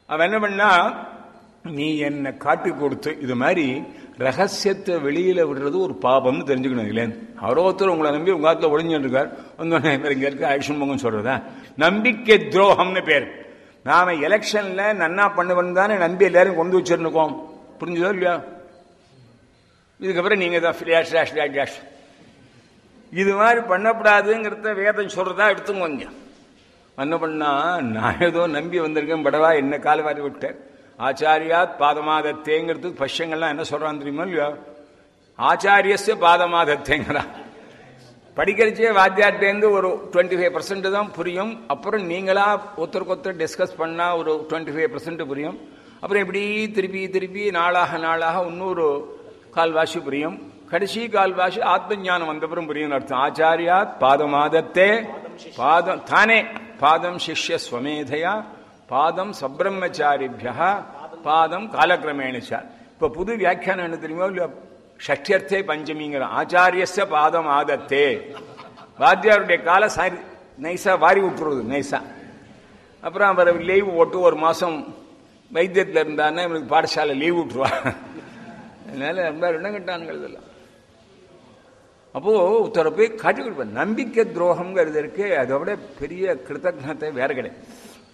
அவன் என்ன பண்ணா நீ என்ன காட்டி கொடுத்து இது மாதிரி ரகசியத்தை வெளியில விடுறது ஒரு பாபம்னு தெரிஞ்சுக்கணும் இல்லையா அவரோ ஒருத்தர் உங்களை நம்பி உங்க காலத்துல ஒளிஞ்சுட்டு இருக்கார் வந்தோடனே இங்க இருக்க ஆக்ஷன் பொங்கன்னு சொல்றதா நம்பிக்கை துரோகம்னு பேர் நாம எலெக்ஷன்ல நன்னா பண்ணுவன் தானே நம்பி எல்லாரும் கொண்டு வச்சிருக்கோம் புரிஞ்சுதோ இல்லையா இதுக்கப்புறம் நீங்க தான் ஃபிளாஷ் டேஷ் டேஷ் டேஷ் இது மாதிரி பண்ணக்கூடாதுங்கிறத வேதம் சொல்றதா எடுத்துங்க என்ன பண்ணா நான் ஏதோ நம்பி வந்திருக்கேன் படவா என்ன கால வாரி விட்டேன் ஆச்சாரியாத் பாதமாதத்தேங்கிறதுக்கு பஷ்யங்கள்லாம் என்ன சொல்றான் தெரியுமா இல்லையா ஆச்சாரியஸ்ய பாதமாதத்தேங்கிறான் படிக்கிறச்சே வாத்தியார்ட்டேருந்து ஒரு டுவெண்ட்டி ஃபைவ் பர்சன்ட் தான் புரியும் அப்புறம் நீங்களா ஒருத்தருக்கு ஒருத்தர் டிஸ்கஸ் பண்ணா ஒரு டுவெண்ட்டி ஃபைவ் பர்சன்ட் புரியும் அப்புறம் இப்படி திருப்பி திருப்பி நாளாக நாளாக இன்னொரு கால்வாசி புரியும் கடைசி கால்வாசி ஆத்ம ஞானம் வந்தப்புறம் புரியும் அர்த்தம் ஆச்சாரியாத் பாதமாதத்தே பாதம் தானே பாதம் சிஷ்ய ஸ்வமேதையா பாதம் சப்ரம்மச்சாரிபியா பாதம் காலக்கிரமேணிச்சா இப்ப புது வியாக்கியானம் என்ன தெரியுமோ இல்லையா ஷஷ்டியர்த்தே பஞ்சமிங்கிற ஆச்சாரியஸ்ய பாதம் ஆதத்தே வாத்தியாருடைய கால சாரி நைஸா வாரி விட்டுருது நைஸா அப்புறம் அவர் லீவ் போட்டு ஒரு மாசம் வைத்தியத்தில் இருந்தாருன்னா இவனுக்கு பாடசாலை லீவ் விட்டுருவா அதனால ரொம்ப ரெண்டங்கட்டான்கள் இதெல்லாம் அப்போ ஒருத்தரை போய் காட்டி கொடுப்பேன் நம்பிக்கை துரோகம்ங்கிறது இருக்கு அதை விட பெரிய கிருத்தஜத்தை வேற கிடையாது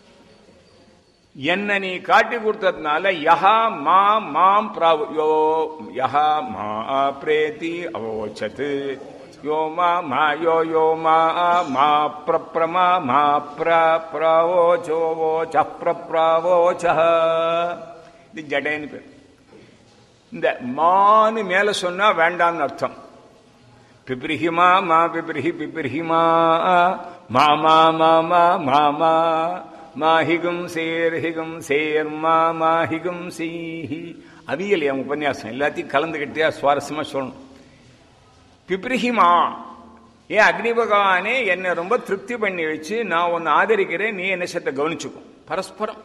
என்ன நீ காட்டி கொடுத்ததுனால யஹா மா மாம் பிராவு யோ யஹா மா பிரேதி அவோச்சது யோ மா மா யோ யோ மா மா பிரப்ரமா மா பிர பிரவோச்சோ வோச்ச பிரப்ரவோச்ச இது ஜடேன்னு பேர் இந்த மான்னு மேல சொன்னா வேண்டாம்னு அர்த்தம் பிப்ரிஹிமா மா பிப்ரிஹி பிப்ரிஹிமா மா மா மா மா மா மா மாஹிகும் சேர் ஹிகும் சேர் மா மாஹிகும் சீஹி அவியல் என் உபன்யாசம் எல்லாத்தையும் கலந்துக்கிட்டே சுவாரஸ்யமா சொல்லணும் பிப்ரிஹிமா ஏன் அக்னி பகவானே என்னை ரொம்ப திருப்தி பண்ணி வச்சு நான் உன்னை ஆதரிக்கிறேன் நீ என்ன சத்தை கவனிச்சுக்கும் பரஸ்பரம்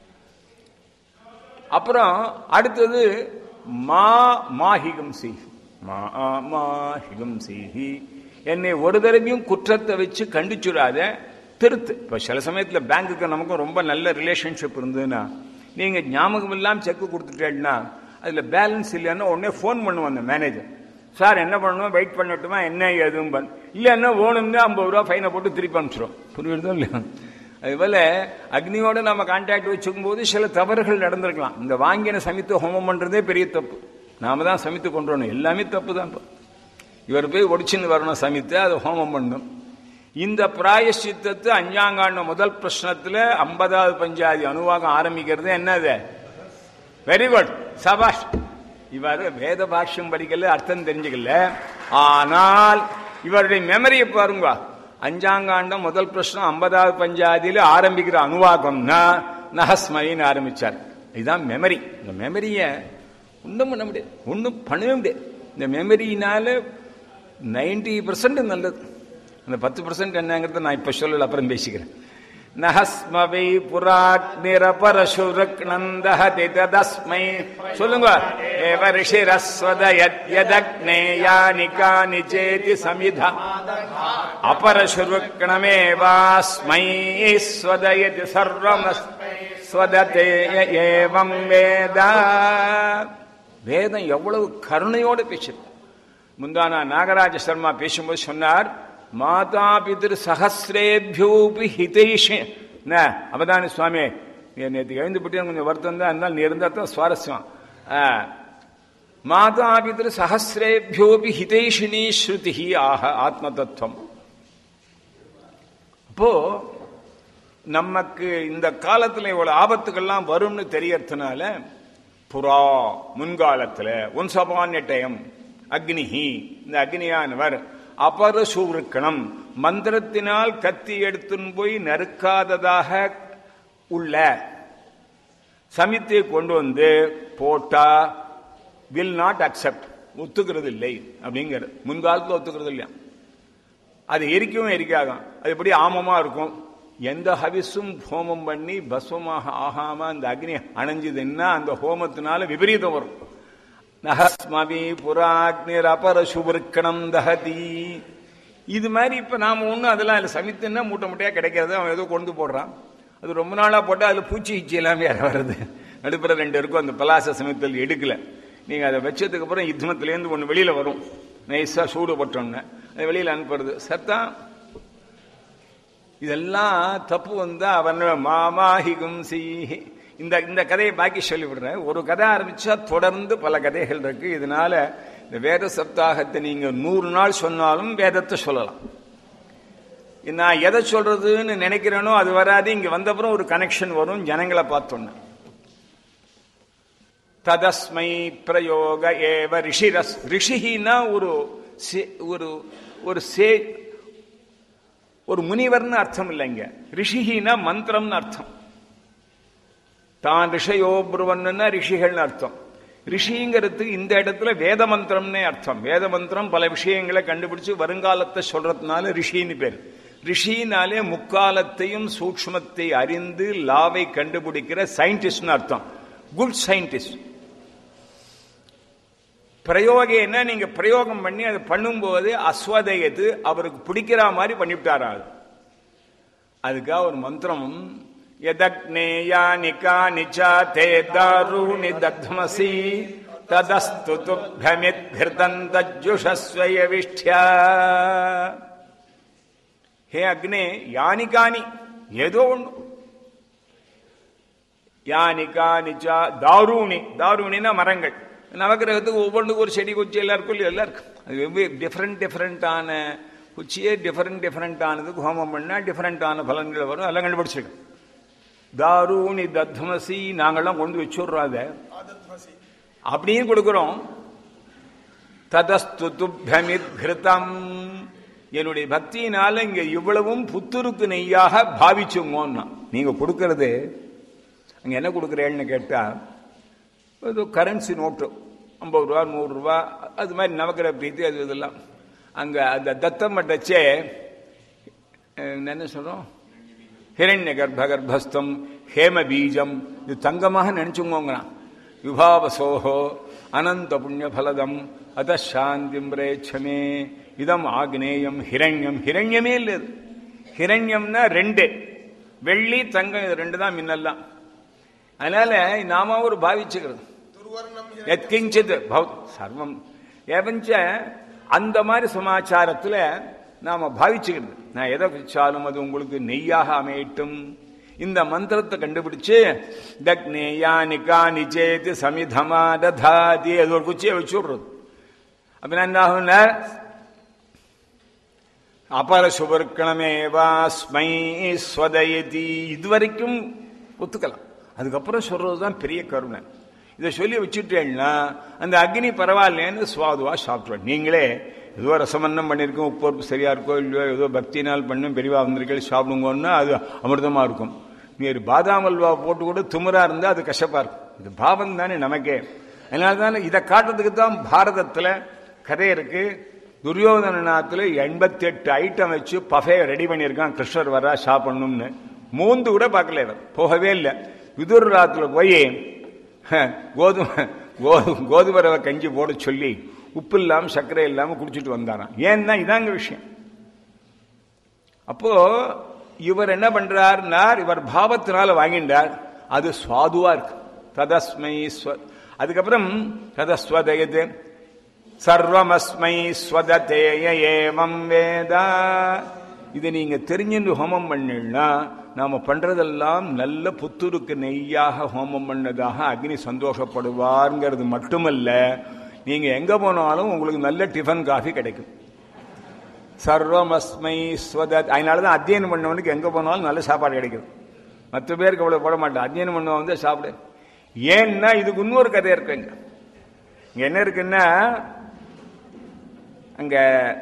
அப்புறம் அடுத்தது மா மாஹிகம் சீஹி மா மாஹிகம் சீஹி என்னை ஒரு தடவையும் குற்றத்தை வச்சு கண்டிச்சுடாத திருத்து இப்போ சில சமயத்தில் பேங்குக்கு நமக்கும் ரொம்ப நல்ல ரிலேஷன்ஷிப் இருந்ததுன்னா நீங்கள் ஞாபகம் இல்லாமல் செக்கு கொடுத்துட்டேன்னா அதில் பேலன்ஸ் இல்லைன்னா உடனே ஃபோன் பண்ணுவோம் அந்த மேனேஜர் சார் என்ன பண்ணணும் வெயிட் பண்ணட்டுமா என்ன ஏதும் பண்ண இல்லைன்னா ஓணுங்க ஐம்பது ரூபா ஃபைனை போட்டு திருப்பி அனுப்பிச்சிடும் புரியுறதோ இல்லையா அதுபோல அக்னியோட நம்ம கான்டாக்ட் வச்சுக்கும் போது சில தவறுகள் நடந்திருக்கலாம் இந்த வாங்கின சமித்து ஹோமம் பண்றதே பெரிய தப்பு நாம தான் சமித்து கொண்டு வரணும் எல்லாமே தப்பு தான் இவர் போய் ஒடிச்சுன்னு வரணும் சமித்து அதை ஹோமம் பண்ணணும் இந்த பிராயசித்தத்தை அஞ்சாங்காண்ட முதல் பிரശ്னத்துல ஐம்பதாவது பஞ்சாதி அணுவாகம் ஆரம்பிக்கிறது என்னது வெரி குட் சபாஷ் இவர் வேத பாஷ்யம் படிக்கல அர்த்தம் தெரிஞ்சுக்கல ஆனால் இவருடைய மெமரியை பாருங்க அஞ்சாங்காண்டம் முதல் பிரச்சனம் ஐம்பதாவது பஞ்சாதியில ஆரம்பிக்கிற அணுவாகம்னா நகஸ்மரின்னு ஆரம்பிச்சார் இதுதான் மெமரி இந்த மெமரிய ஒன்றும் பண்ண முடியாது ஒன்றும் பண்ணவே முடியாது இந்த மெமரினால நைன்டி பர்சன்ட் நல்லது அந்த பத்து பர்சன்ட் என்னங்கிறத நான் இப்ப சொல்லல அப்புறம் பேசிக்கிறேன் நஹஸ்மவை புராக்னிரபரசுரக்னந்தஹதி ததஸ்மை சொல்லுங்க ஏவ ரிஷிரஸ்வதயத்யதக்னேயானி கானி சேதி சமிதா அபரசுருக்ணமேவாஸ்மை ஸ்வதயதி சர்வமஸ்வததே ஏவம் வேத வேதம் எவ்வளவு கருணையோடு பேசுது முந்தானா நாகராஜ சர்மா பேசும்போது சொன்னார் மாதா பிதிரு சகசிரேபியோபி ஹிதைஷ அவதானி சுவாமி நேற்று எழுந்து போட்டு கொஞ்சம் வருத்தம் தான் இருந்தாலும் நீ இருந்தா தான் சுவாரஸ்யம் மாதா பிதிரு சகசிரேபியோபி ஹிதைஷினி ஸ்ருதி ஆக ஆத்ம தத்துவம் அப்போ நமக்கு இந்த காலத்துல இவ்வளவு ஆபத்துக்கள்லாம் வரும்னு தெரியறதுனால புறா முன்காலத்துல ஒன்சபான் டைம் அக்னிஹி இந்த அக்னியானவர் அபரசூருக்கணம் மந்திரத்தினால் கத்தி எடுத்துன்னு போய் நறுக்காததாக உள்ள சமித்தை கொண்டு வந்து போட்டா வில் நாட் அக்செப்ட் ஒத்துக்கிறது இல்லை அப்படிங்கிறது முன்காலத்தில் ஒத்துக்கிறது இல்லையா அது எரிக்கவும் எரிக்காகும் அது எப்படி ஆமமா இருக்கும் எந்த ஹவிஸும் ஹோமம் பண்ணி பஸ்வமாக ஆகாம அந்த அக்னி அணைஞ்சதுன்னா அந்த ஹோமத்தினால விபரீதம் வரும் நகஸ்மவி புராக்னிர் அபர சுபர்க்கணம் தகதி இது மாதிரி இப்ப நாம ஒண்ணு அதெல்லாம் இல்ல சமித்துன்னா மூட்டை மூட்டையா கிடைக்கிறது அவன் ஏதோ கொண்டு போடுறான் அது ரொம்ப நாளா போட்டால் அதில் பூச்சி ஈச்சி எல்லாம் வேற வருது நடுப்புற ரெண்டு இருக்கும் அந்த பலாச சமயத்தில் எடுக்கல நீங்க அதை வச்சதுக்கு அப்புறம் யுத்தமத்திலேருந்து ஒன்று வெளியில வரும் நைஸா சூடு போட்டோன்னு அது வெளியில அனுப்புறது சத்தான் இதெல்லாம் தப்பு வந்தா அவன் மாமாஹிகும் சீஹி இந்த இந்த கதையை பாக்கி சொல்லி விடுறேன் ஒரு கதை ஆரம்பிச்சா தொடர்ந்து பல கதைகள் இருக்கு இதனால இந்த வேத சப்தாகத்தை நீங்க நூறு நாள் சொன்னாலும் வேதத்தை சொல்லலாம் நான் எதை சொல்றதுன்னு நினைக்கிறேனோ அது வராது இங்க வந்தப்புறம் ஒரு கனெக்ஷன் வரும் ஜனங்களை பார்த்தோன்னு ததஸ்மை பிரயோக ஏவ ரிஷிரஸ் ரிஷிஹினா ஒரு சே- ஒரு ஒரு சே ஒரு முனிவர்னு அர்த்தம் இல்லைங்க ரிஷிஹினா மந்திரம்னு அர்த்தம் தான் ரிஷயோ புருவன்னா ரிஷிகள்னு அர்த்தம் ரிஷிங்கிறதுக்கு இந்த இடத்துல வேத மந்திரம்னே அர்த்தம் வேத மந்திரம் பல விஷயங்களை கண்டுபிடிச்சு வருங்காலத்தை சொல்றதுனால ரிஷின்னு பேர் ரிஷினாலே முக்காலத்தையும் சூக்ஷ்மத்தை அறிந்து லாவை கண்டுபிடிக்கிற சயின்டிஸ்ட்னு அர்த்தம் குட் சயின்டிஸ்ட் பிரயோகம்னா நீங்க பிரயோகம் பண்ணி அதை பண்ணும்போது அஸ்வதயத்து அவருக்கு பிடிக்கிற மாதிரி பண்ணிவிட்டாரா அது அதுக்காக ஒரு மந்திரம் யதக்னேயானிகா நிச்சா தே தாரூணி தக்மசி ததஸ்து துப்தமித்கிருதந்தஜுஷஸ்வயவிஷ்ட்யா ஹே அக்னே யானிகானி ஏதோ ஒண்ணு யானிகானிச்சா தாரூணி தாரூணினா மரங்கள் நவகிரகத்துக்கு ஒவ்வொன்றுக்கும் ஒரு செடி குச்சி எல்லாம் இருக்கும் இல்லையா? எல்லாம் இருக்கு அது வெவ்வேறு டிஃப்ரெண்ட் டிஃப்ரெண்டான குச்சியே டிஃப்ரெண்ட் டிஃப்ரெண்டானதுக்கு ஹோமம் பண்ணா டிஃப்ரெண்டான பலன்கள் வரும் அதெல்லாம் கண்டுபிடிச்சிருக்கேன் தாரூணி தத்மசி நாங்கெல்லாம் கொண்டு வச்சுடுறோம் அதை அப்படின்னு கொடுக்கிறோம் ததஸ்து துப்தமித் கிருதம் என்னுடைய பக்தியினால இங்க இவ்வளவும் புத்துருக்கு நெய்யாக பாவிச்சுங்கோன்னா நீங்க கொடுக்கறது அங்க என்ன கொடுக்குறேன்னு கேட்டா இது கரன்சி நோட்டு ஐம்பது ரூபா நூறு ரூபா அது மாதிரி நவக்கிர பிரீத்தி அது இதெல்லாம் அங்க அந்த தத்தம் பட்டச்சே என்ன சொல்றோம் ஹிரண்ய கர்ப்ப கர்ப்பஸ்தம் ஹேம பீஜம் இது தங்கமாக நினைச்சுங்கோங்கிறான் விபாவசோஹோ அனந்த புண்ணிய பலதம் அத சாந்திம் பிரேட்சமே இதம் ஆக்னேயம் ஹிரண்யம் ஹிரண்யமே இல்லை இது. ஹிரண்யம்னா ரெண்டு வெள்ளி தங்கம் இது ரெண்டு தான் மின்னல்லாம் அதனால நாம ஒரு பாவிச்சுக்கிறது எத்கிஞ்சித் பௌ- சர்வம் ஏவஞ்ச அந்த மாதிரி சமாச்சாரத்துல நாம பாவிச்சுக்கிறது நான் எதை வச்சாலும் அது உங்களுக்கு நெய்யாக அமையட்டும் இந்த மந்திரத்தை கண்டுபிடிச்சு தக்னேயானிகா நிச்சேது சமிதமா ததாதி அது ஒரு குச்சியை வச்சு விடுறது அப்ப என்ன ஆகும்னா அபர சுபர்க்கணமேவாஸ்மை ஸ்வதயதி இதுவரைக்கும் ஒத்துக்கலாம் அதுக்கப்புறம் சொல்றதுதான் பெரிய கருணை இதை சொல்லி வச்சுட்டேன்னா அந்த அக்னி பரவாயில்லைன்னு சுவாதுவா சாப்பிட்டுருவேன் நீங்களே ஏதோ ரசமன்னம் பண்ணியிருக்கோம் உப்பு உப்பு சரியா இருக்கோ இல்லையோ ஏதோ பக்தினால் பண்ணும் பெரியவா வந்திருக்கேன் சாப்பிடுங்கன்னா அது அமிர்தமா இருக்கும் நீர் பாதாம் அல்வா போட்டு கூட துமுறா இருந்தா அது கஷ்டப்பா இருக்கும் இது பாவம் தானே நமக்கே அதனால தானே இதை காட்டுறதுக்கு தான் பாரதத்துல கதை இருக்கு துரியோதனநாத்துல எண்பத்தி எட்டு ஐட்டம் வச்சு பஃபே ரெடி பண்ணியிருக்கான் கிருஷ்ணர் வரா சாப்பிடணும்னு மூந்து கூட பார்க்கல இவர் போகவே இல்லை விதுரராத்துல போய் ஹ, கோதுமை கோது- கோதுமை ரவை கஞ்சி போட சொல்லி உப்பு இல்லாம சர்க்கரை இல்லாம குடிச்சிட்டு வந்தாராம் ஏன்னா இதாங்க விஷயம் அப்போ இவர் என்ன பண்றார்னார் இவர் பாவத்தினால வாங்கிண்டார் அது சுவாதுவா இருக்கு ததஸ்மை ஸ்வ- அதுக்கப்புறம் ததஸ்வதயது சர்வமஸ்மை ஸ்வததேய ஏவம் வேதா இதை நீங்க தெரிஞ்சுட்டு ஹோமம் பண்ணீங்கன்னா நாம பண்றதெல்லாம் நல்ல புத்துருக்கு நெய்யாக ஹோமம் பண்ணதாக அக்னி சந்தோஷப்படுவார்ங்கிறது மட்டுமல்ல நீங்க எங்க போனாலும் உங்களுக்கு நல்ல டிஃபன் காஃபி கிடைக்கும் சர்வமஸ்மை ஸ்வத அதனாலதான் அத்தியனம் பண்ணவனுக்கு எங்க போனாலும் நல்ல சாப்பாடு கிடைக்கும் மற்ற பேருக்கு அவ்வளவு போட மாட்டான் அத்தியனம் பண்ணவன் வந்து சாப்பிடு ஏன்னா இதுக்கு இன்னொரு கதை இருக்குங்க இங்க என்ன இருக்குன்னா அங்க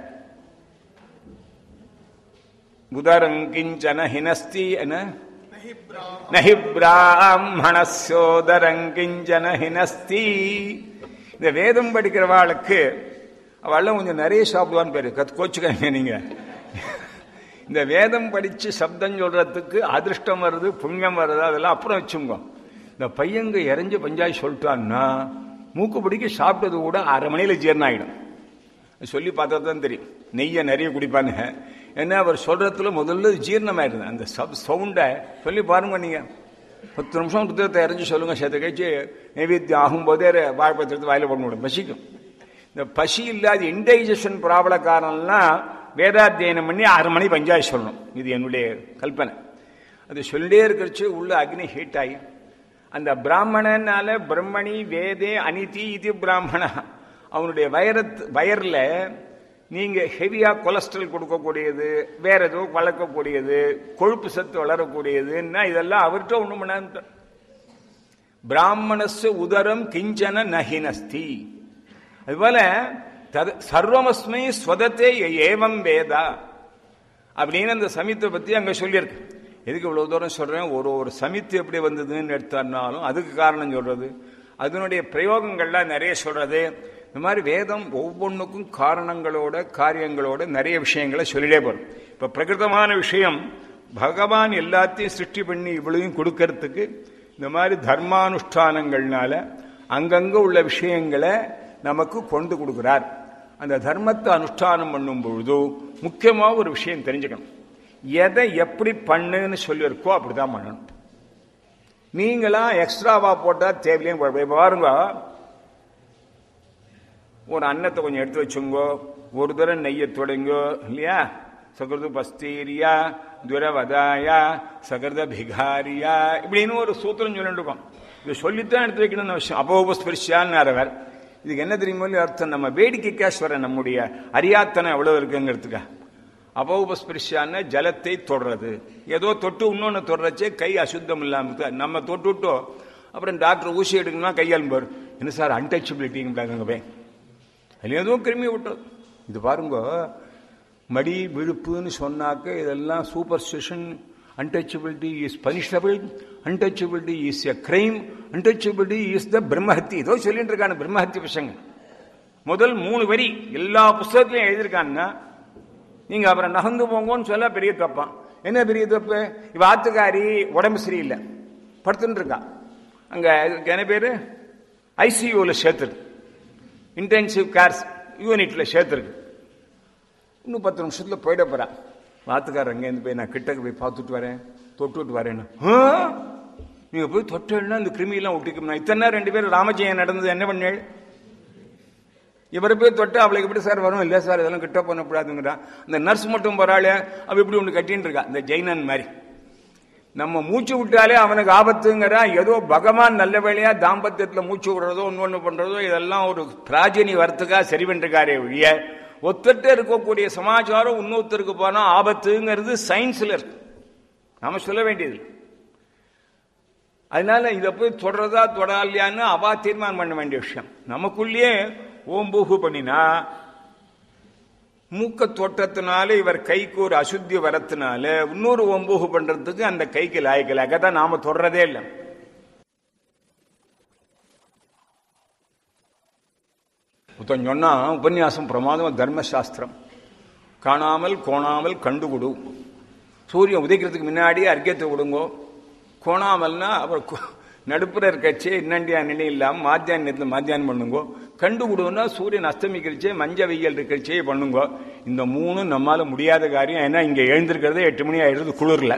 உதரங்கிஞ்சன ஹினஸ்தி என்ன நஹி பிராமணசோதரங்கிஞ்சன ஹினஸ்தி இந்த வேதம் படிக்கிறவாளுக்கு அவள்லாம் கொஞ்சம் நிறைய சாப்பிடுவான்னு பேரு கத் கோச்சுக்காங்க நீங்க இந்த வேதம் படிச்சு சப்தம் சொல்றதுக்கு அதிர்ஷ்டம் வருது புண்ணியம் வருது அதெல்லாம் அப்புறம் வச்சுங்க இந்த பையங்க இறஞ்சி பஞ்சாய் சொல்லிட்டான்னா மூக்கு பிடிக்க சாப்பிட்டது கூட அரை மணியில ஜீரணம் ஆயிடும் சொல்லி பார்த்தா தான் தெரியும் நெய்யை நிறைய குடிப்பானுங்க ஏன்னா அவர் சொல்றதுல முதல்ல ஜீரணமாயிருது அந்த சப் சவுண்டை சொல்லி பாருங்க நீங்க பத்து நிமிஷம் ருத்திரத்தை இறஞ்சி சொல்லுங்க சேர்த்து கழிச்சு நைவேத்தியம் ஆகும்போதே வாழைப்பத்திரத்து வாயில போட முடியும் பசிக்கும் இந்த பசி இல்லாத இன்டைஜஷன் ப்ராப்ளக்காரன்லாம் வேதாத்தியனம் பண்ணி ஆறு மணி பஞ்சாயத்து சொல்லணும் இது என்னுடைய கல்பனை அது சொல்லிட்டே இருக்கிறச்சு உள்ள அக்னி ஹீட் ஆகி அந்த பிராமணனால பிரம்மணி வேதே அனிதி இது பிராமண அவனுடைய வயரத் வயர்ல நீங்க ஹெவியா கொலஸ்ட்ரால் கொடுக்கக்கூடியது வேற ஏதோ வளர்க்கக்கூடியது கொழுப்பு சத்து வளரக்கூடியதுன்னா இதெல்லாம் அவர்கிட்ட ஒண்ணும் பண்ணாது பிராமணஸ் உதரம் கிஞ்சன நஹினஸ்தி அதுபோல தத் சர்வமஸ்மை ஸ்வதத்தை ஏவம் வேதா அப்படின்னு அந்த சமித்தை பத்தி அங்க சொல்லியிருக்கு எதுக்கு இவ்வளவு தூரம் சொல்றேன் ஒரு ஒரு சமித்து எப்படி வந்ததுன்னு எடுத்தாலும் அதுக்கு காரணம் சொல்றது அதனுடைய பிரயோகங்கள்லாம் நிறைய சொல்றது இந்த மாதிரி வேதம் ஒவ்வொன்றுக்கும் காரணங்களோட காரியங்களோட நிறைய விஷயங்களை சொல்லிட்டே போறோம் இப்ப பிரகிருதமான விஷயம் பகவான் எல்லாத்தையும் சிருஷ்டி பண்ணி இவ்வளவையும் கொடுக்கறதுக்கு இந்த மாதிரி தர்மானுஷ்டானங்கள்னால அங்கங்க உள்ள விஷயங்களை நமக்கு கொண்டு கொடுக்கிறார் அந்த தர்மத்தை அனுஷ்டானம் பண்ணும் பொழுது முக்கியமா ஒரு விஷயம் தெரிஞ்சுக்கணும் எதை எப்படி பண்ணுன்னு சொல்லியிருக்கோ அப்படிதான் பண்ணணும் நீங்களா எக்ஸ்ட்ராவா போட்டா தேவையிலேயும் குழப்பம் இப்ப பாருங்க ஒரு அன்னத்தை கொஞ்சம் எடுத்து வச்சுங்கோ ஒரு தடவை நெய்யை தொடங்கோ இல்லையா சகிருத பஸ்தீரியா துரவதாயா சகிருத பிகாரியா இப்படின்னு ஒரு சூத்திரம் சொல்லிட்டு இருக்கோம் இது சொல்லித்தான் எடுத்து வைக்கணும்னு அவசியம் அபோபஸ்பரிசியான்னு அவர் இதுக்கு என்ன தெரியுமோ அர்த்தம் நம்ம வேடிக்கைக்காஸ்வர நம்முடைய அறியாத்தனை எவ்வளவு இருக்குங்கிறதுக்கா அபௌபஸ்பிரிஷான ஜலத்தை தொடுறது ஏதோ தொட்டு இன்னொன்னு தொடுறச்சே கை அசுத்தம் இல்லாம நம்ம தொட்டு விட்டோம் அப்புறம் டாக்டர் ஊசி எடுக்கணும்னா கையால் பாரு என்ன சார் அன்டச்சபிலிட்டிங்க போய் அதில் எதுவும் கிருமி விட்டுறது இது பாருங்க மடி விழுப்புன்னு சொன்னாக்க இதெல்லாம் superstition untouchability is punishable untouchability is a crime untouchability is the பிரம்மஹத்தி ஏதோ சொல்லிட்டு இருக்காங்க பிரம்மஹத்தி பசங்க முதல் மூணு வரி எல்லா புஸ்தகத்திலையும் எழுதியிருக்காங்கன்னா நீங்க அப்புறம் நகர்ந்து போங்கன்னு சொல்ல பெரிய தப்பான் என்ன பெரிய தப்பு இவ ஆத்துக்காரி உடம்பு சரியில்லை படுத்துட்டு இருக்கா அங்க என்ன பேரு ஐசியூல சேர்த்துருக்கு இன்டென்சிவ் கேர்ஸ் யூனிட்ல சேர்த்துருக்கு இன்னும் பத்து நிமிஷத்துல போயிட போறா வாத்துக்காரர் அங்கேருந்து போய் நான் கிட்டக்கு போய் பார்த்துட்டு வரேன் தொட்டுட்டு வரேன்னு நீங்க போய் தொட்டேன்னா இந்த கிருமியெல்லாம் ஒட்டிக்கும் இத்தனை ரெண்டு பேரும் ராமஜெயம் நடந்தது என்ன பண்ணேள் இவரை போய் தொட்டு அவளுக்கு எப்படி சார் வரும் இல்லை சார் இதெல்லாம் கிட்ட பண்ணக்கூடாதுங்கிறா அந்த நர்ஸ் மட்டும் போறாளே அவ இப்படி ஒன்று கட்டின்னு இருக்கா இந்த ஜெயினன் மாதிரி நம்ம மூச்சு விட்டாலே அவனுக்கு ஆபத்துங்கிறா ஏதோ பகவான் நல்ல வேலையா தாம்பத்தியத்துல மூச்சு விடுறதோ ஒன்னொன்னு பண்றதோ இதெல்லாம் ஒரு பிராஜினி வரத்துக்கா சரி பண்றாரே ஒழிய ஒத்தட்ட இருக்கக்கூடிய சமாச்சாரம் இன்னொருத்தருக்கு போனா ஆபத்துங்கிறது சயின்ஸ்ல இருக்கு நாம சொல்ல வேண்டியது அதனால இதை போய் தொடரதா தொடரலையான்னு அவா தீர்மானம் பண்ண வேண்டிய விஷயம் நமக்குள்ளேயே ஓம்பூகு பண்ணினா மூக்க தோட்டத்தினால இவர் கைக்கு ஒரு அசுத்தி வரத்தினால இன்னொரு ஒம்பூகு பண்றதுக்கு அந்த கைக்கு லாய்க்கல தான் நாம தொடரதே இல்லை புத்தம் சொன்னா உபன்யாசம் பிரமாதம் தர்மசாஸ்திரம் காணாமல் கோணாமல் கண்டுகுடு சூரியன் உதைக்கிறதுக்கு முன்னாடியே அர்க்கியத்தை விடுங்கோ கோணாமல்னா அப்புறம் நடுப்புற இருக்கச்சே இன்னண்டியா நிலை இல்லாம மாத்தியானத்தில் மாத்தியானம் பண்ணுங்கோ கண்டு விடுவோம்னா சூரியன் அஸ்தமிக்கிறச்சே மஞ்ச வெயில் இருக்கிறச்சே பண்ணுங்க இந்த மூணு நம்மால முடியாத காரியம் ஏன்னா இங்க எழுந்திருக்கிறதே எட்டு மணி ஆயிடுறது குளிர்ல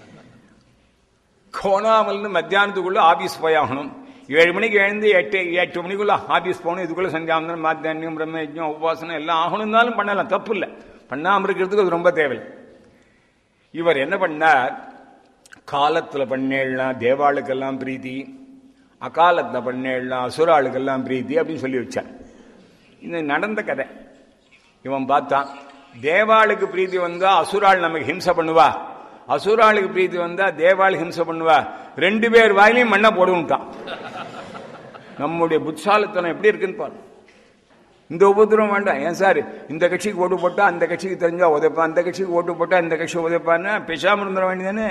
கோணாமல்னு மத்தியானத்துக்குள்ள ஆபீஸ் போய் ஆகணும் ஏழு மணிக்கு எழுந்து எட்டு எட்டு மணிக்குள்ள ஆபீஸ் போகணும் இதுக்குள்ள சந்தியாவந்தனம் மாத்தியானியம் பிரம்மயஜம் உபாசனம் எல்லாம் ஆகணும்னாலும் பண்ணலாம் தப்பு இல்லை பண்ணாம இருக்கிறதுக்கு அது ரொம்ப தேவை இவர் என்ன பண்ணார் காலத்துல பண்ணேலாம் தேவாளுக்கெல்லாம் பிரீத்தி அகாலத்துல பண்ணேலாம் அசுராளுக்கெல்லாம் பிரீத்தி அப்படின்னு சொல்லி வச்சார் இது நடந்த கதை இவன் பார்த்தான் தேவாளுக்கு பிரீத்தி வந்தா அசுராள் நமக்கு ஹிம்சை பண்ணுவா அசுராளுக்கு பிரீத்தி வந்தா தேவாள் ஹிம்சை பண்ணுவா ரெண்டு பேர் வாயிலையும் மண்ணை போடுவிட்டான் நம்முடைய புத்தாலத்தனம் எப்படி இருக்குன்னு பாரு இந்த உபதிரவம் வேண்டாம் ஏன் சார் இந்த கட்சிக்கு ஓட்டு போட்டா அந்த கட்சிக்கு தெரிஞ்சா உதைப்பான் அந்த கட்சிக்கு ஓட்டு போட்டா இந்த கட்சி உதைப்பான்னு பேசாம இருந்துட வேண்டியதானே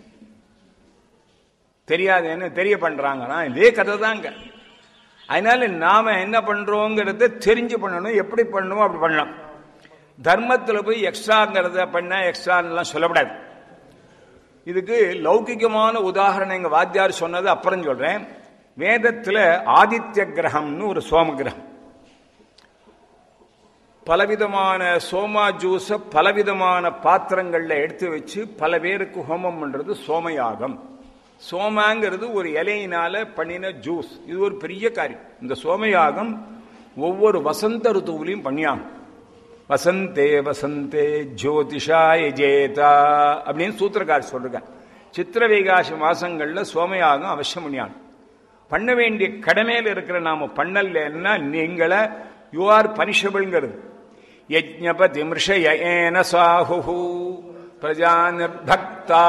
தெரியாதுன்னு தெரிய பண்றாங்கன்னா இதே கதை தாங்க அதனால நாம என்ன பண்றோங்கிறத தெரிஞ்சு பண்ணணும் எப்படி பண்ணணும் அப்படி பண்ணலாம் தர்மத்தில் போய் எக்ஸ்ட்ராங்கிறத பண்ண எக்ஸ்ட்ரான்லாம் சொல்லக்கூடாது இதுக்கு லௌகிகமான உதாரணம் எங்க வாத்தியார் சொன்னது அப்புறம் சொல்றேன் வேதத்துல ஆதித்ய கிரகம்னு ஒரு சோம கிரகம் பலவிதமான சோமா ஜூஸை பலவிதமான பாத்திரங்கள்ல எடுத்து வச்சு பல பேருக்கு ஹோமம் பண்றது சோமயாகம் சோமாங்கிறது ஒரு இலையினால பண்ணின ஜூஸ் இது ஒரு பெரிய காரியம் இந்த சோமயாகம் ஒவ்வொரு வசந்த ருத்துவிலையும் பண்ணியாங்க வசந்தே வசந்தே ஜோதிஷாய ஜேதா அப்படின்னு சூத்திரக்கார் சொல்றாங்க சித்திர வைகாசி மாசங்கள்ல சோமயாகம் அவசியம் பண்ணியாங்க பண்ண வேண்டிய கடமையில் இருக்கிற நாம பண்ணலன்னா நீங்கள யூ ஆர் பனிஷபிள்ங்கிறது யஜ்ஞபதி மிருஷயேன சாஹு பிரஜா நிர்பக்தா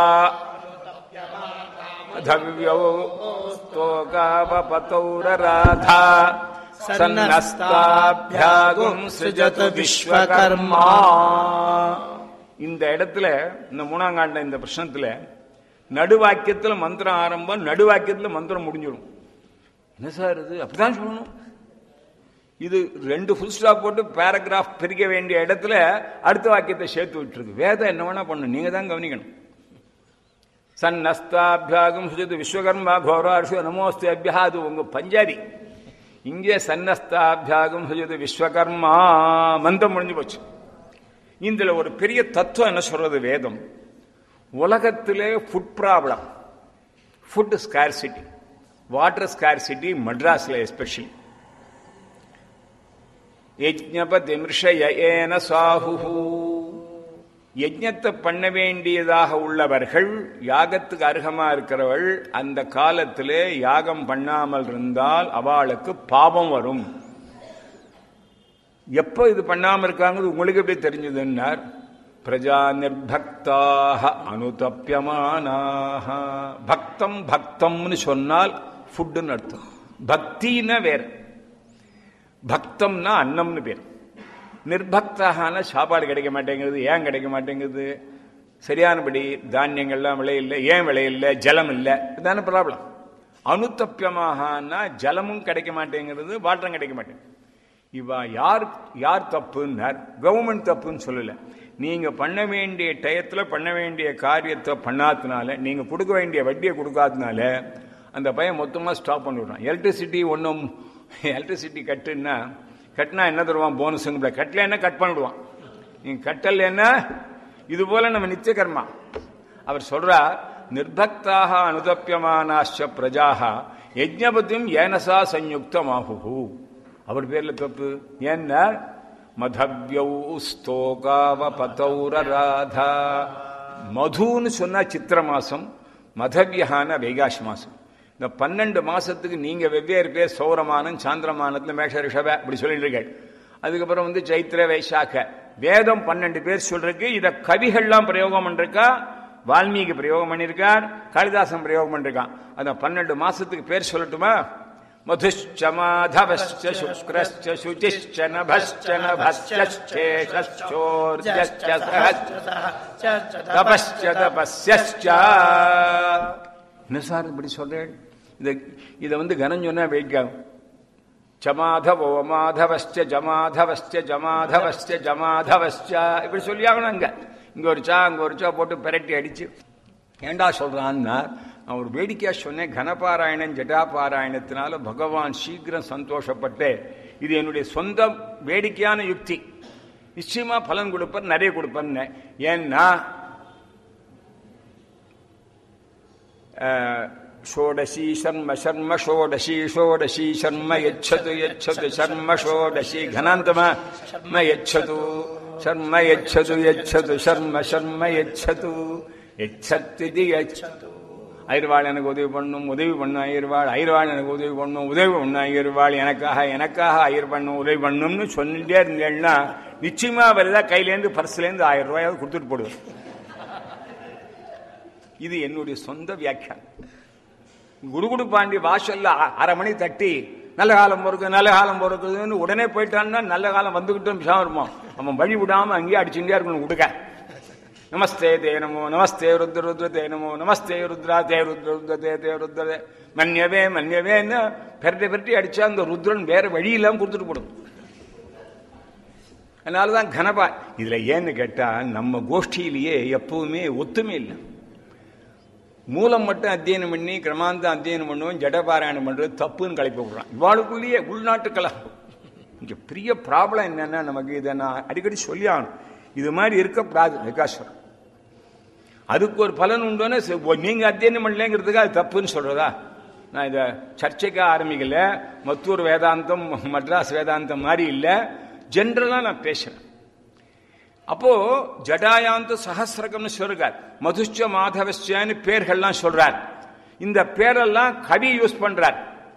धव्यौ स्तोकावपतौरराधा சன்னஸ்தாபியாகும் சிருஜது விஸ்வகர்மா இந்த இடத்துல இந்த மூணாங்காண்ட இந்த பிரச்சனத்துல நடுவாக்கியத்துல மந்திரம் ஆரம்பம் நடுவாக்கியத்துல மந்திரம் முடிஞ்சிடும் என்ன சார் இது அப்படிதான் சொல்லணும் இது ரெண்டு ஃபுல் ஸ்டாப் போட்டு பேராகிராஃப் பிரிக்க வேண்டிய இடத்துல அடுத்த வாக்கியத்தை சேர்த்து விட்டுருக்கு வேதம் என்ன வேணா பண்ணும் நீங்க தான் கவனிக்கணும் சன்னஸ்தாபியாகம் சுஜித் விஸ்வகர்மா கோரார்ஷு நமோஸ்து அபியா அது உங்க பஞ்சாதி இங்கே சன்னஸ்தாபியாகம் சுஜித் விஸ்வகர்மா மந்தம் முடிஞ்சு போச்சு இதுல ஒரு பெரிய தத்துவம் என்ன சொல்றது வேதம் உலகத்திலே food problem food scarcity water scarcity மட்ராஸ்ல எஸ்பெஷலி யஜ்ஞபதி மிருஷயேன சாஹு யஜ்ஞத்தை பண்ண வேண்டியதாக உள்ளவர்கள் யாகத்துக்கு அருகமா இருக்கிறவள் அந்த காலத்திலே யாகம் பண்ணாமல் இருந்தால் அவளுக்கு பாவம் வரும் எப்போ இது பண்ணாம இருக்காங்க உங்களுக்கு எப்படி தெரிஞ்சதுன்னார் பிரஜா நிர்பக்தாக அனுதப்பியமானாக பக்தம் பக்தம்னு சொன்னால் ஃபுட்டுன்னு அர்த்தம் பக்தின்னா வேற பக்தம்னா அன்னம்னு பேர் நிர்பக்தான சாப்பாடு கிடைக்க மாட்டேங்குது ஏன் கிடைக்க மாட்டேங்குது சரியானபடி தானியங்கள்லாம் விளையில்லை ஏன் விளையில்லை ஜலம் இல்லை இதுதான ப்ராப்ளம் அனுத்தப்பியமாகனா ஜலமும் கிடைக்க மாட்டேங்கிறது வாட்டரும் கிடைக்க மாட்டேங்குது இவா யார் யார் தப்புன்னார் கவர்மெண்ட் தப்புன்னு சொல்லல நீங்க பண்ண வேண்டிய டயத்துல பண்ண வேண்டிய காரியத்தை பண்ணாதனால நீங்க கொடுக்க வேண்டிய வட்டியை கொடுக்காதனால அந்த பையன் மொத்தமா ஸ்டாப் பண்ணிவிடுறான் எலக்ட்ரிசிட்டி ஒன்றும் எலக்ட்ரிசிட்டி கட்டுன்னா கட்டினா என்ன தருவான் போனஸுங்க கட்டல என்ன கட் பண்ணிடுவான் நீங்க கட்டல என்ன இது போல நம்ம நித்திய கர்மா அவர் சொல்றார் நிர்பக்தாக அனுதப்பியமானாச்ச பிரஜாக யஜ்ஞபதியும் ஏனசா சயுக்தமாகு அவர் பேர்ல தப்பு ஏன்னா மதவ்யௌ ஸ்தோகாவபதௌரராதா மதுன்னு சொன்னா சித்திர மாசம் மதவியகான வைகாசி மாசம் இந்த பன்னெண்டு மாசத்துக்கு நீங்க வெவ்வேறு பேர் சௌரமானம் சாந்திரமானத்துல மேஷ ரிஷப அப்படி சொல்லிட்டு இருக்கேன் அதுக்கப்புறம் வந்து சைத்திர வைசாக்க வேதம் பன்னெண்டு பேர் சொல்றதுக்கு இத கவிகள்லாம் பிரயோகம் பண்ணிருக்கா வால்மீகி பிரயோகம் பண்ணிருக்கார் காளிதாசன் பிரயோகம் பண்ணிருக்கான் அந்த பன்னெண்டு மாசத்துக்கு பேர் சொல்லட்டுமா மதுஷ்ச மாதவश्च शुक्रश्च शुचिश्च नभश्च नभश्चेषश्चोर्जश्च தபஸ்ச தபஸ்யश्च என்ன சார் இப்படி சொல்றேன் இதை இதை வந்து கனம் சொன்னா வைக்காகும் ஜமாதவோ மாதவஸ்ச ஜமாதவஸ்ச ஜமாதவஸ்ச ஜமாதவஸ்ச இப்படி சொல்லியாகணும் அங்க இங்க ஒரு சா அங்க ஒரு சா போட்டு பெரட்டி அடிச்சு ஏண்டா சொல்றான்னா நான் ஒரு வேடிக்கையா சொன்னேன் கனபாராயணன் ஜட்டாபாராயணத்தினால பகவான் சீக்கிரம் சந்தோஷப்பட்டு இது என்னுடைய சொந்த வேடிக்கையான யுக்தி நிச்சயமா பலன் கொடுப்பார் நிறைய கொடுப்பேன்னு ஏன்னா ஷோடசி சர்ம சர்ம ஷோடசி ஷோடசி சர்ம யச்சது யச்சது சர்ம ஷோடசி கனாந்தமா சர்ம யச்சது சர்ம யச்சது யச்சது சர்ம சர்ம யச்சது யச்சத்து யச்சது ஐர்வாள் எனக்கு உதவி பண்ணும் உதவி பண்ணும் ஐயர்வாள் ஐர்வாள் எனக்கு உதவி பண்ணும் உதவி பண்ணும் ஐயர்வாள் எனக்காக எனக்காக ஐயர் பண்ணும் உதவி பண்ணும்னு சொல்லிட்டே இருந்தேன்னா நிச்சயமா வருதா கையிலேருந்து பர்ஸ்லேருந்து ஆயிரம் ரூபாயாவது கொடுத்துட்டு போடுவேன் இது என்னுடைய சொந்த வியாக்கியானம் குடுகுடு பாண்டி வாசல்ல அரை மணி தட்டி நல்ல காலம் பொறுக்கு நல்ல காலம் பொறுக்குதுன்னு உடனே போயிட்டான்னா நல்ல காலம் வந்துகிட்டு பிசாம இருப்பான் அவன் வழி விடாம அங்கேயே அடிச்சுட்டே இருக்கணும் கொடுக்க நமஸ்தே தே நமோ நமஸ்தே ருத்ர ருத்ர தே நமோ நமஸ்தே ருத்ரா தே ருத்ர ருத்ர தே தே ருத்ர தே மன்யவே மன்யவேன்னு பெரட்டி பெரட்டி அடிச்சா அந்த ருத்ரன் வேற வழி இல்லாம கொடுத்துட்டு போடும் அதனாலதான் கனபா இதுல ஏன்னு கேட்டா நம்ம கோஷ்டியிலேயே எப்பவுமே ஒத்துமை இல்லை மூலம் மட்டும் அத்தியனம் பண்ணி கிரமாந்தம் அத்தியனம் பண்ணுவோம் ஜடபாராயணம் பண்றது தப்புன்னு கலைப்பு விடுறான் இவாளுக்குள்ளேயே உள்நாட்டு கலகம் இங்க பெரிய ப்ராப்ளம் என்னன்னா நமக்கு இதை நான் அடிக்கடி சொல்லி ஆகணும் இது மாதிரி இருக்கக்கூடாது விகாசம் அதுக்கு ஒரு பலன் உண்டுன்னு சரி, ஓ, நீங்க அத்தியனம் பண்ணலங்கிறதுக்கு அது தப்புன்னு சொல்றதா நான் இதை சர்ச்சைக்கு ஆரம்பிக்கல மத்தூர் வேதாந்தம் மட்ராஸ் வேதாந்தம் மாதிரி இல்லை ஜென்ரலா நான் பேசுறேன் அப்போ ஜடாயாந்த சஹசிரகம்னு சொல்றார் மதுஷ்ச மாதவஸ்யான்னு பேர்கள்லாம் சொல்றார் இந்த பேரெல்லாம் கவி யூஸ் பண்றார்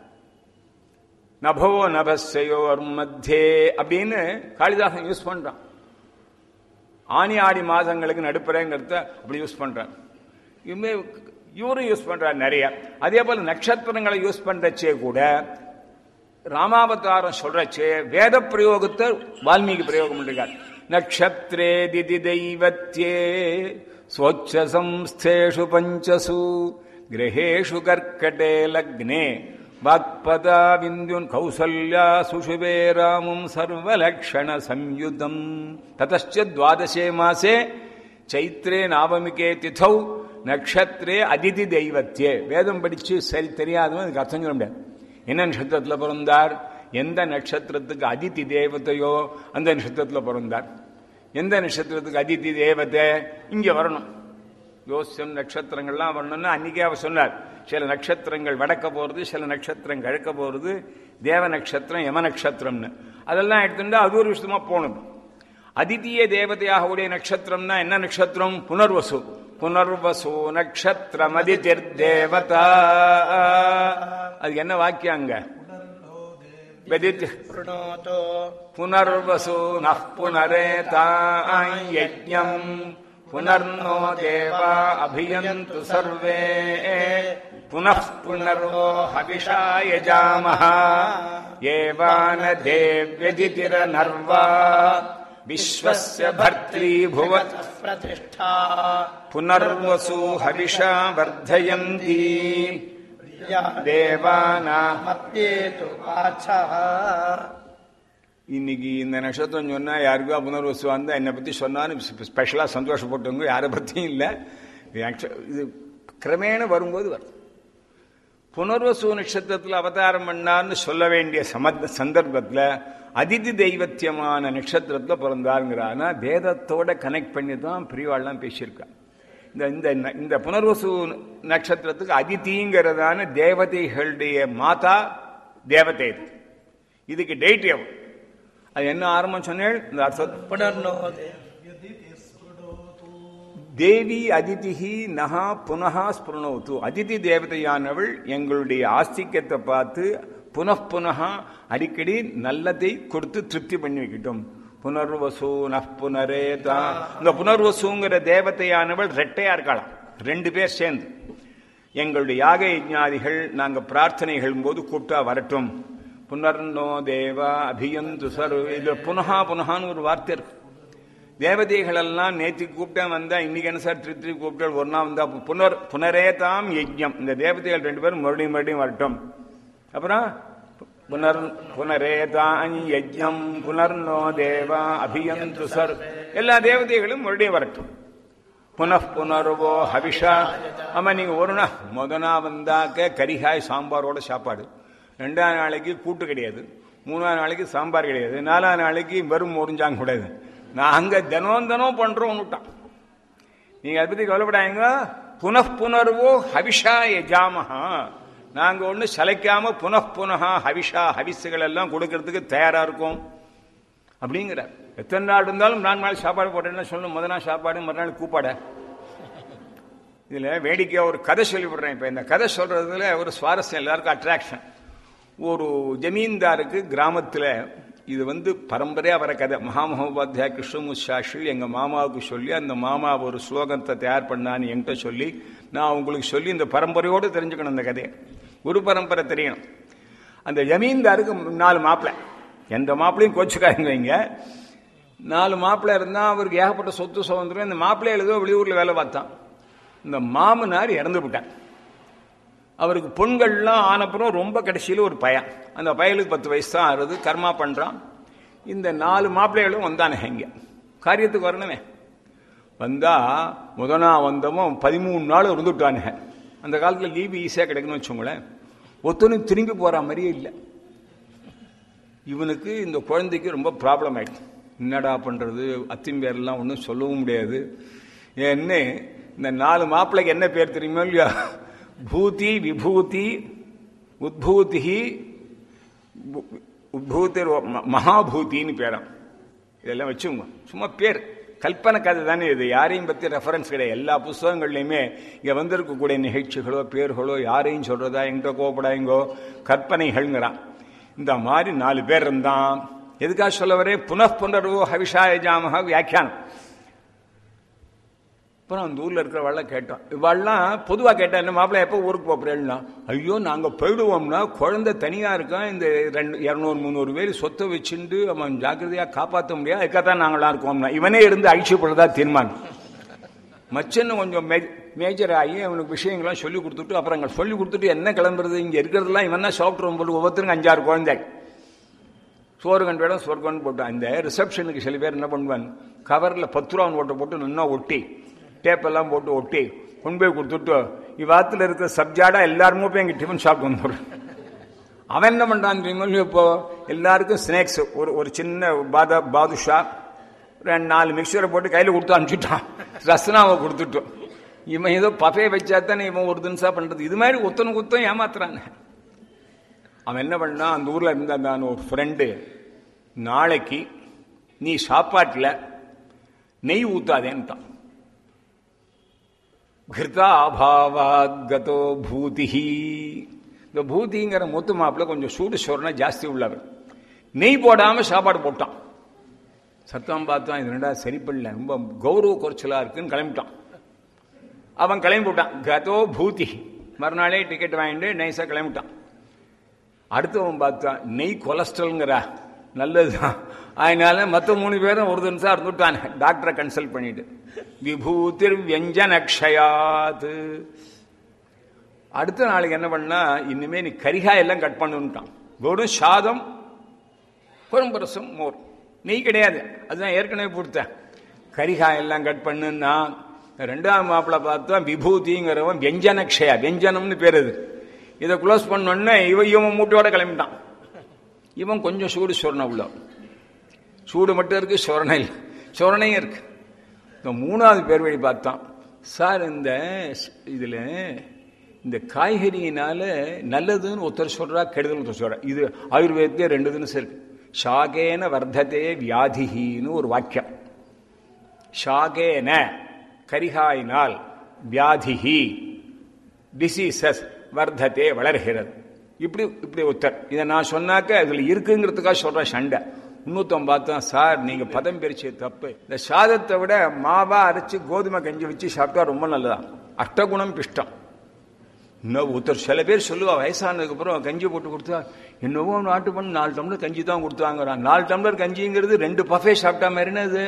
நபோ நபஸ்யோர் மத்தியே அப்படின்னு காளிதாசன் யூஸ் பண்றான் ஆனி ஆடி மாதங்களுக்கு நடுப்புறங்கிறத அப்படி யூஸ் பண்றான் இவமே இவரும் யூஸ் பண்றார் நிறைய அதே போல நட்சத்திரங்களை யூஸ் பண்றச்சே கூட ராமாவதாரம் சொல்றச்சே வேத பிரயோகத்தை வால்மீகி பிரயோகம் பண்ணிருக்கார் நக்ஷத்ரே திதி தெய்வத்யே ஸ்வச்ச சம்ஸ்தேஷு பஞ்சசு கிரகேஷு கர்க்கடே லக்னே வாக்பதா விந்துன் கௌசல்யா சுஷுவே ராமும் சர்வலக்ஷண சம்யுதம் ததச்ச துவாதசே மாசே சைத்ரே நாவமிகே திதௌ நக்ஷத்ரே அதிதி தெய்வத்தியே வேதம் படிச்சு சரி தெரியாதவன் அதுக்கு அர்த்தம் சொல்ல முடியாது என்ன நட்சத்திரத்தில் பிறந்தார் எந்த நட்சத்திரத்துக்கு அதிதி தேவதையோ அந்த நட்சத்திரத்தில் பிறந்தார் எந்த நட்சத்திரத்துக்கு அதிதி தேவதை இங்க வரணும் யோசியம் நட்சத்திரங்கள்லாம் வரணும்னு அன்னைக்கே அவர் சொன்னார் சில நட்சத்திரங்கள் வடக்க போறது சில நட்சத்திரம் கிழக்க போறது தேவ நட்சத்திரம் யம நட்சத்திரம்னு அதெல்லாம் எடுத்துட்டா அது ஒரு விஷயமா போகணும் அதிதீய தேவதையாக உடைய நட்சத்திரம்னா என்ன நட்சத்திரம் புனர்வசு புனர்வசு நட்சத்திரம் அதிதிர் தேவதா அது என்ன வாக்கியம் அங்க வெதித் प्रणोतो புனர்வசு நः புனரேதாயம் புனர்னோ தேவா அபியந்து சர்வே புனः புனர்வோ ஹவிஷா யஜாமஹ ஏவான தேவ்யதிதிர நர்வா விஸ்வஸ்ய பர்த்ரி புவத் प्रतिष्ठा புனர்வசு ஹவிஷா வர்தயந்தி தேவானா मध्ये तु वाचः இன்னைக்கு இந்த நட்சத்திரம் சொன்னா யாருக்கா புனர்வசு வந்தா என்னை பத்தி சொன்னான்னு ஸ்பெஷலா சந்தோஷப்பட்டவங்க யாரை பத்தியும் இல்லை இது actu- இது கிரமேண வரும்போது வரும் புனர்வசு நட்சத்திரத்தில் அவதாரம் பண்ணார்னு சொல்ல வேண்டிய சமத் சந்தர்ப்பத்தில் அதிதி தெய்வத்தியமான நட்சத்திரத்தில் பிறந்தாருங்கிற ஆனா வேதத்தோட கனெக்ட் பண்ணி தான் பிரிவாள்லாம் பேசியிருக்கா இந்த இந்த ந- இந்த புனர்வசு நட்சத்திரத்துக்கு அதிதிங்கிறதான தேவதைகளுடைய மாதா தேவதை இது இதுக்கு டேட் எவ்வளவு அது என்ன ஆரம்பம் சொன்னேன் இந்த அர்த்தம் पुनर्नो தேவி அதிதிஹி நகா புனகா ஸ்புரணோத்து அதிதி தேவதையானவள் எங்களுடைய ஆஸ்திக்கத்தை பார்த்து புனః அடிக்கடி நல்லதை கொடுத்து திருப்தி பண்ணி வைக்கட்டும் புனர்வசு நஃப் புனரே தான் இந்த புனர்வசுங்கிற தேவதையானவள் ரெட்டையா இருக்கலாம் ரெண்டு பேர் சேர்ந்து எங்களுடைய யாக யஜ்ஞாதிகள் நாங்க பிரார்த்தனைகள் போது கூப்பிட்டா வரட்டும் புனர்னோ தேவா அபியந்து சர்வ இதுல புனகா புனகான்னு ஒரு வார்த்தை இருக்கு தேவதைகள் எல்லாம் நேற்று கூப்பிட்டேன் வந்தா இன்னைக்கு என்ன சார் திருப்பி திருப்பி கூப்பிட்டால் ஒரு நாள் வந்தா புனர் புனரே தாம் யஜ்யம் இந்த தேவதைகள் ரெண்டு பேரும் மறுபடியும் மறுபடியும் வரட்டும் அப்புறம் புனர் புனரே தான் யஜ்யம் புனர்னோ தேவா அபியந்து சர் எல்லா தேவதைகளும் மறுபடியும் வரட்டும் புனః புனர்வோ ஹவிஷா ஆமா நீங்க ஒரு நாள் முத நாள் வந்தாக்க கரிகாய் சாம்பாரோட சாப்பாடு ரெண்டாம் நாளைக்கு கூட்டு கிடையாது மூணாம் நாளைக்கு சாம்பார் கிடையாது நாலாம் நாளைக்கு வெறும் முடிஞ்சாங்க கூடாது நாங்க தினம் தினம் பண்றோம் விட்டான் நீங்க அதை பத்தி கவலைப்படாங்க புனః புனர்வோ ஹவிஷா யஜாமஹா நாங்க ஒண்ணு சளைக்காம புனః புனகா ஹவிஷா ஹவிசுகள் எல்லாம் கொடுக்கறதுக்கு தயாரா இருக்கோம் அப்படிங்கிறார் எத்தனை நாள் இருந்தாலும் நான் நாள் சாப்பாடு போட்டேன்னு சொல்லணும் முத நாள் சாப்பாடு மறுநாள் கூப்பாட இதுல வேடிக்கையா ஒரு கதை சொல்லி விடுறேன் இப்ப இந்த கதை சொல்றதுல ஒரு சுவாரஸ்யம் எல்லாருக்கும் அட்ராக்ஷன் ஒரு ஜமீன்தாருக்கு கிராமத்துல இது வந்து பரம்பரையா வர கதை மகாமகோபாத்தியா கிருஷ்ணமுசாஸ்ரீ எங்க மாமாவுக்கு சொல்லி அந்த மாமா ஒரு ஸ்லோகத்தை தயார் பண்ணான்னு என்கிட்ட சொல்லி நான் உங்களுக்கு சொல்லி இந்த பரம்பரையோடு தெரிஞ்சுக்கணும் இந்த கதையை குரு பரம்பரை தெரியணும் அந்த ஜமீன்தாருக்கு நாலு மாப்பிள்ளை எந்த மாப்பிளையும் கோச்சுக்காருங்க வைங்க நாலு மாப்பிள்ளை இருந்தா அவருக்கு ஏகப்பட்ட சொத்து சுதந்திரம் இந்த மாப்பிள்ளையில ஏதோ வெளியூர்ல வேலை பார்த்தான் இந்த மாமனார் இறந்து விட்டார் அவருக்கு பொண்கள்லாம் ஆனப்புறம் ரொம்ப கடைசியில் ஒரு பையன் அந்த பயலுக்கு பத்து வயசு தான் ஆறுது கர்மா பண்றான் இந்த நாலு மாப்பிள்ளைகளும் வந்தானுங்க இங்க காரியத்துக்கு வரணுமே வந்தா முதனா வந்தவன் பதிமூணு நாள் இருந்துட்டானுங்க அந்த காலத்துல லீவு ஈஸியா கிடைக்கணும்னு வச்சுக்கோங்களேன் ஒத்தனும் திரும்பி போற மாதிரியே இல்லை இவனுக்கு இந்த குழந்தைக்கு ரொம்ப ப்ராப்ளம் ஆயிடுச்சு என்னடா பண்றது அத்திம்பேர்லாம் ஒன்றும் சொல்லவும் முடியாது ஏன்னு இந்த நாலு மாப்பிள்ளைக்கு என்ன பேர் தெரியுமா இல்லையா பூதி விபூதி உத்பூதி உத்பூதி மகாபூதின்னு பேராம் இதெல்லாம் வச்சுங்க சும்மா பேர் கல்பனை கதை தானே இது யாரையும் பற்றி ரெஃபரன்ஸ் கிடையாது எல்லா புஸ்தகங்கள்லையுமே இங்கே வந்திருக்கக்கூடிய நிகழ்ச்சிகளோ பேர்களோ யாரையும் சொல்றதா எங்கிட்ட கோபடாயங்கோ கற்பனைகள்ங்கிறான் இந்த மாதிரி நாலு பேர் இருந்தான் எதுக்காக சொல்ல வரேன் புனఃப்புனர்வோ ஹவிஷாய ஜாமஹா வியாக்கியானம் அப்புறம் அந்த ஊர்ல இருக்கிறவள்லாம் கேட்டோம் இவாள்லாம் பொதுவாக கேட்டா என்ன மாப்பிள்ளை எப்போ ஊருக்கு போறேன்னா ஐயோ நாங்க போயிடுவோம்னா குழந்தை தனியா இருக்கான் இந்த ரெண்டு இரநூறு முந்நூறு பேர் சொத்தை வச்சுட்டு அவன் ஜாக்கிரதையா காப்பாற்ற முடியாது அதுக்காகத்தான் நாங்களாம் இருக்கோம்னா இவனே இருந்து அழிச்சுப்படுறதா தீர்மானம் மச்சன்னு கொஞ்சம் மேஜர் ஆகி அவனுக்கு விஷயங்கள்லாம் சொல்லி கொடுத்துட்டு அப்புறம் அங்கே சொல்லி கொடுத்துட்டு என்ன கிளம்புறது இங்கே இருக்கிறதெல்லாம் இவன் தான் சாப்பிட்றோம் போட்டு ஒவ்வொருத்தருக்கும் அஞ்சாறு குழந்தை சோறு கண்டு வேடம் சொர்க்கம்னு போட்டான் இந்த ரிசப்ஷனுக்கு சில பேர் என்ன பண்ணுவான் கவரில் பத்து ரூபா நோட்டை போட்டு நின்னா ஒட்டி டேப்பெல்லாம் போட்டு ஒட்டி கொண்டு போய் கொடுத்துட்டு இவ்வாத்துல இருக்கிற சப்ஜாடா எல்லாருமே போய் எங்கள் டிஃபன் ஷாப் வந்துடும் அவன் என்ன பண்றான் தெரியுமா இப்போ எல்லாருக்கும் ஸ்நாக்ஸ் ஒரு ஒரு சின்ன பாதா பாதுஷா ரெண்டு நாலு மிக்சரை போட்டு கையில் கொடுத்து அனுப்பிச்சுட்டான் ரசனாவை கொடுத்துட்டோம் இவன் ஏதோ பஃபே வச்சா தானே இவன் ஒரு தினசா பண்றது இது மாதிரி ஒத்தனை குத்தம் ஏமாத்துறாங்க அவன் என்ன பண்ணா அந்த ஊர்ல இருந்த அந்த ஒரு ஃப்ரெண்டு நாளைக்கு நீ சாப்பாட்டில் நெய் ஊத்தாதேன்ட்டான் கிருதாபாவாத்கதோ பூதிஹி இந்த பூதிங்கிற மூத்து மாப்பிள்ள கொஞ்சம் சூடு சொரணை ஜாஸ்தி உள்ளவர் நெய் போடாம சாப்பாடு போட்டான் சத்தம் பார்த்தான் இது ரெண்டா சரிப்படல ரொம்ப கௌரவ குறைச்சலா இருக்குன்னு கிளம்பிட்டான் அவன் கிளம்பி விட்டான் கதோ பூதி மறுநாளே டிக்கெட் வாங்கிட்டு நைஸா கிளம்பிட்டான் அடுத்தவன் பார்த்தான் நெய் கொலஸ்ட்ரால்ங்கிறா நல்லதுதான் அதனால மற்ற மூணு பேரும் ஒரு நிமிஷம் இருந்துட்டான் டாக்டரை கன்சல்ட் பண்ணிட்டு விபூதிர் வியஞ்சனக்ஷயாத் அடுத்த நாளைக்கு என்ன பண்ணா இனிமே நீ கரிகாய் எல்லாம் கட் பண்ணுட்டான் வெறும் சாதம் குழம்பு ரசம் மோர் நெய் கிடையாது அதுதான் ஏற்கனவே கொடுத்தேன் கரிகாய் எல்லாம் கட் பண்ணுன்னா ரெண்டாவது மாப்பிள்ள பார்த்தா விபூதிங்கிறவன் வியஞ்சனக்ஷயா வியஞ்சனம்னு பேர் அது இதை க்ளோஸ் பண்ணோடனே இவன் இவன் மூட்டையோட கிளம்பிட்டான் இவன் கொஞ்சம் சூடு சொரணை உள்ள சூடு மட்டும் இருக்கு சொரணை இல்லை சொரணையும் இருக்கு இந்த மூணாவது பேர் வழி பார்த்தான் சார் இந்த இதுல இந்த காய்கறியினால நல்லதுன்னு ஒருத்தர் சொல்றா கெடுதல் ஒருத்தர் சொல்றா இது ஆயுர்வேதத்திலே ரெண்டு தினம் இருக்கு ஷாகேன வர்த்ததே வியாதிகின்னு ஒரு வாக்கியம் ஷாகேன கரிகாயினால் வியாதிகி டிசீசஸ் வர்த்ததே வளர்கிறது இப்படி இப்படி ஒருத்தர் இதை நான் சொன்னாக்க இதுல இருக்குங்கிறதுக்காக சொல்றேன் சண்டை இன்னொருத்தன் பார்த்தா சார் நீங்க பதம் பிரிச்சு தப்பு இந்த சாதத்தை விட மாவா அரைச்சு கோதுமை கஞ்சி வச்சு சாப்பிட்டா ரொம்ப நல்லதான் அஷ்டகுணம் பிஷ்டம் இன்னும் ஒருத்தர் சில பேர் சொல்லுவா வயசானதுக்கு அப்புறம் கஞ்சி போட்டு கொடுத்தா என்னவோ நாட்டு பண்ணி நாலு டம்ளர் கஞ்சி தான் கொடுத்தாங்கிறான் நாலு டம்ளர் கஞ்சிங்கிறது ரெண்டு பஃபே சாப்பிட்டா மாதிரினா அது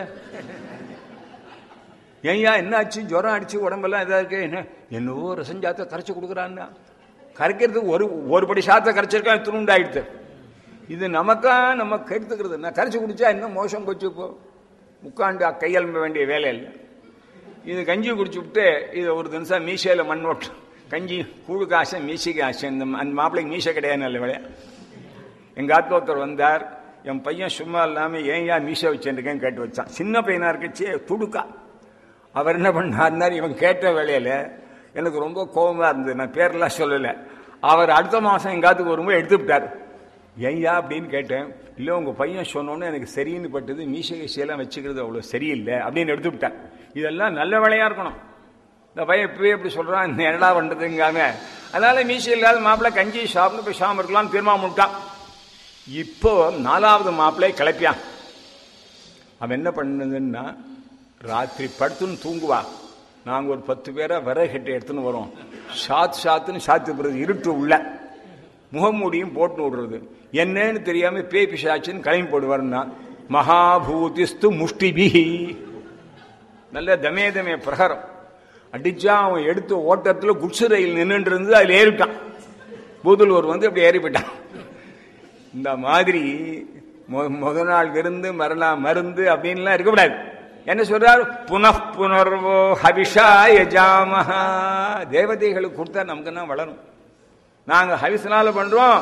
ஏய்யா என்ன ஆச்சு ஜுரம் அடிச்சு உடம்பெல்லாம் இதா இருக்கு என்ன என்னவோ ரசஞ்சாத்த கரைச்சு கொடுக்குறான்னா கரைக்கிறதுக்கு ஒரு ஒரு படி சாத்த கரைச்சிருக்கா துணுண்டாயிடுது இது நமக்கா நம்ம கெடுத்துக்கிறது நான் கரைச்சி குடிச்சா இன்னும் மோசம் போச்சு இப்போ உட்காந்து கையெழும்ப வேண்டிய வேலை இல்லை இது கஞ்சி குடிச்சு விட்டு இது ஒரு தினசம் மீசையில மண் ஓட்டு கஞ்சி கூழுக்கு ஆசை மீசைக்கு ஆசை இந்த அந்த மாப்பிள்ளைக்கு மீசை கிடையாது நல்ல வேலையா எங்க ஆத்மா ஒருத்தர் வந்தார் என் பையன் சும்மா இல்லாம ஏன் ஏன் மீசை வச்சுருக்கேன்னு கேட்டு வச்சான் சின்ன பையனா இருக்கச்சே துடுக்கா அவர் என்ன பண்ணார் இவன் கேட்ட வேலையில எனக்கு ரொம்ப கோபமா இருந்தது நான் பேரெல்லாம் சொல்லலை அவர் அடுத்த மாசம் எங்காத்துக்கு வரும்போது எடுத்து விட்டார் ஐயா அப்படின்னு கேட்டேன் இல்லை உங்க பையன் சொன்னோன்னு எனக்கு சரின்னு பட்டது மீசை கீசையெல்லாம் வச்சுக்கிறது அவ்வளோ சரியில்லை அப்படின்னு எடுத்து விட்டேன் இதெல்லாம் நல்ல வேலையா இருக்கணும் இந்த பையன் இப்பவே எப்படி சொல்றான் இந்த என்னடா பண்றதுங்காம அதனால மீசை இல்லாத மாப்பிள்ளை கஞ்சி சாப்பிட்டு போய் சாம இருக்கலாம்னு தீர்மானம் விட்டான் இப்போ நாலாவது மாப்பிள்ளை கிளப்பியான் அவன் என்ன பண்ணுதுன்னா ராத்திரி படுத்துன்னு தூங்குவா நாங்கள் ஒரு பத்து பேரை விறகு கட்டி எடுத்துன்னு வரோம் சாத்து சாத்துன்னு சாத்து போடுறது இருட்டு உள்ள முகமூடியும் போட்டு விடுறது என்னன்னு தெரியாம பேய் பிசாச்சுன்னு கிளம்பி போடுவார்னா மகாபூதிஸ்து முஷ்டிபிஹி நல்ல தமே தமே பிரகாரம் அடிச்சா அவன் எடுத்து ஓட்டத்துல குட்சு ரயில் நின்றுட்டு இருந்து அதுல ஏறிட்டான் பூதலூர் வந்து அப்படி ஏறி போயிட்டான் இந்த மாதிரி முத நாள் விருந்து மறுநாள் மருந்து அப்படின்லாம் இருக்கக்கூடாது என்ன சொல்றாரு புனఃப்புணர்வோ ஹவிஷா யஜாமஹா தேவதைகளுக்கு கொடுத்தா நமக்கு தான் வளரும் நாங்க ஹவிசனால பண்றோம்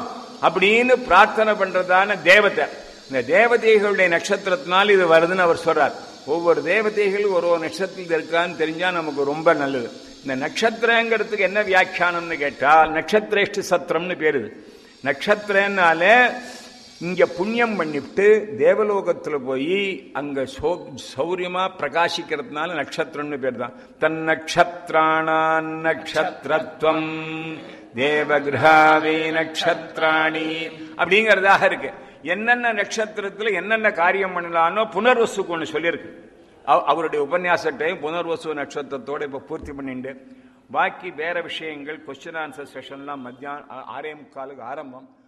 அப்படின்னு பிரார்த்தனை பண்றதான தேவதை இந்த தேவதைகளுடைய நட்சத்திரத்தினால் இது வருதுன்னு அவர் சொல்றார் ஒவ்வொரு தேவதைகளும் ஒரு ஒரு நட்சத்திரத்தில் இருக்கான்னு தெரிஞ்சா நமக்கு ரொம்ப நல்லது இந்த நட்சத்திரங்கிறதுக்கு என்ன வியாக்கியானம்னு கேட்டால் நட்சத்திரேஷ்டி சத்திரம்னு பேரு இது. நட்சத்திரனாலே இங்க புண்ணியம் பண்ணிவிட்டு தேவலோகத்துல போய் அங்க சோ- சௌரியமா பிரகாசிக்கிறதுனால நட்சத்திரம்னு பேர் தான் தன் நட்சத்திராணான் நட்சத்திரத்துவம் தேவகிரகாவே நட்சத்திராணி அப்படிங்கறதாக இருக்கு என்னென்ன நட்சத்திரத்துல என்னென்ன காரியம் பண்ணலாம்னோ புனர்வசுக்கு ஒண்ணு சொல்லியிருக்கு அவ- அவருடைய உபன்யாசத்தையும் புனர்வசு நட்சத்திரத்தோட இப்ப பூர்த்தி பண்ணிண்டு பாக்கி வேற விஷயங்கள் கொஸ்டின் ஆன்சர் செஷன்லாம் மத்தியானம் ஆறே முக்காலுக்கு ஆரம்பம்